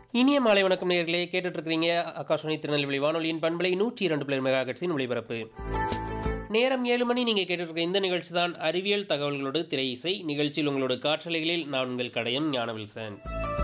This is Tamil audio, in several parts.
இனிய மாலை வணக்கம் நேர்களே கேட்டுட்டு இருக்கிறீங்க ஆகாஷவாணி திருநெல்வேலி வானொலியின் பண்பலை நூற்றி இரண்டு பிளேர் மெகா கட்சியின் ஒளிபரப்பு நேரம் ஏழு மணி நீங்கள் கேட்டுருக்க இந்த நிகழ்ச்சி தான் அறிவியல் தகவல்களோடு திரை இசை நிகழ்ச்சியில் உங்களோட காற்றலைகளில் நான் உங்கள் கடையம் ஞானவில்சன்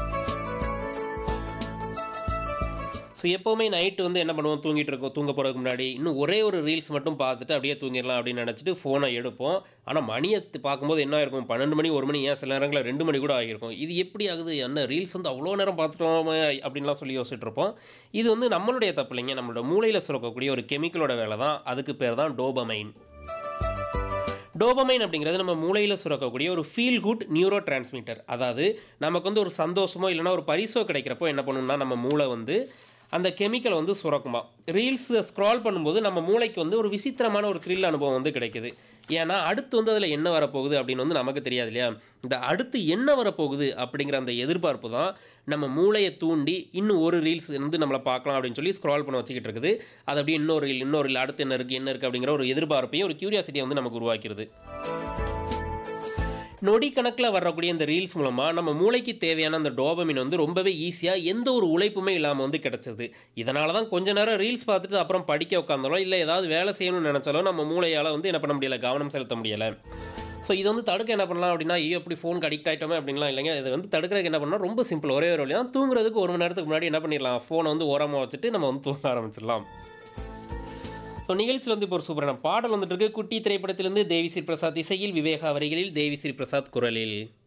ஸோ எப்போவுமே நைட்டு வந்து என்ன பண்ணுவோம் தூங்கிட்டு இருக்கோம் தூங்க போகிறதுக்கு முன்னாடி இன்னும் ஒரே ஒரு ரீல்ஸ் மட்டும் பார்த்துட்டு அப்படியே தூங்கிடலாம் அப்படின்னு நினச்சிட்டு ஃபோனை எடுப்போம் ஆனால் மணியை தி- பார்க்கும்போது என்ன ஆயிருக்கும் பன்னெண்டு மணி ஒரு மணி ஏன் சில நேரங்களில் ரெண்டு மணி கூட ஆகியிருக்கும் இது எப்படி ஆகுது என்ன ரீல்ஸ் வந்து அவ்வளோ நேரம் பார்த்துட்டோமே அப்படின்லாம் சொல்லி யோசிச்சுட்டு இருப்போம் இது வந்து நம்மளுடைய தப்பு இல்லைங்க நம்மளோட மூளையில் சுரக்கக்கூடிய ஒரு கெமிக்கலோட வேலை தான் அதுக்கு பேர் தான் டோபமைன் டோபமைன் அப்படிங்கிறது நம்ம மூளையில் சுரக்கக்கூடிய ஒரு ஃபீல் குட் நியூரோ டிரான்ஸ்மிட்டர் அதாவது நமக்கு வந்து ஒரு சந்தோஷமோ இல்லைன்னா ஒரு பரிசோ கிடைக்கிறப்போ என்ன பண்ணும்னா நம்ம மூளை வந்து அந்த கெமிக்கலை வந்து சுரக்குமா ரீல்ஸ் ஸ்க்ரால் பண்ணும்போது நம்ம மூளைக்கு வந்து ஒரு விசித்திரமான ஒரு த்ரில் அனுபவம் வந்து கிடைக்குது ஏன்னா அடுத்து வந்து அதில் என்ன வரப்போகுது அப்படின்னு வந்து நமக்கு தெரியாது இல்லையா இந்த அடுத்து என்ன வரப்போகுது அப்படிங்கிற அந்த எதிர்பார்ப்பு தான் நம்ம மூளையை தூண்டி இன்னும் ஒரு ரீல்ஸ் வந்து நம்மளை பார்க்கலாம் அப்படின்னு சொல்லி ஸ்க்ரால் பண்ண வச்சுக்கிட்டு இருக்குது அது அப்படியே இன்னொரு ரீல் இன்னொரு ரீல் அடுத்து என்ன இருக்குது என்ன இருக்குது அப்படிங்கிற ஒரு எதிர்பார்ப்பையும் ஒரு கியூரியாசிட்டியை வந்து நமக்கு உருவாக்கிறது நொடி கணக்கில் வரக்கூடிய இந்த ரீல்ஸ் மூலமாக நம்ம மூளைக்கு தேவையான அந்த டோபமின் வந்து ரொம்பவே ஈஸியாக எந்த ஒரு உழைப்புமே இல்லாமல் வந்து கிடச்சிது இதனால தான் கொஞ்ச நேரம் ரீல்ஸ் பார்த்துட்டு அப்புறம் படிக்க உட்காந்தாலோ இல்லை ஏதாவது வேலை செய்யணும்னு நினச்சாலோ நம்ம மூளையால் வந்து என்ன பண்ண முடியலை கவனம் செலுத்த முடியலை ஸோ இது வந்து தடுக்க என்ன பண்ணலாம் அப்படின்னா ஐயோ எப்படி ஃபோனுக்கு அடிக்ட் ஆகிட்டோமே அப்படின்லாம் இல்லைங்க இதை வந்து தடுக்கிறதுக்கு என்ன பண்ணலாம் ரொம்ப சிம்பிள் ஒரே ஒரு வழி தான் தூங்குறதுக்கு ஒரு மணி நேரத்துக்கு முன்னாடி என்ன பண்ணிடலாம் ஃபோனை வந்து ஓரமாக வச்சுட்டு நம்ம வந்து தூங்க ஆரம்பிச்சிடலாம் ஸோ நிகழ்ச்சியில் வந்து இப்போ ஒரு சூப்பரான பாடல் வந்துட்டு இருக்கு குட்டி திரைப்படத்திலிருந்து தேவி ஸ்ரீ பிரசாத் இசையில் விவேகா வரிகளில் தேவி ஸ்ரீ பிரசாத் குரலில்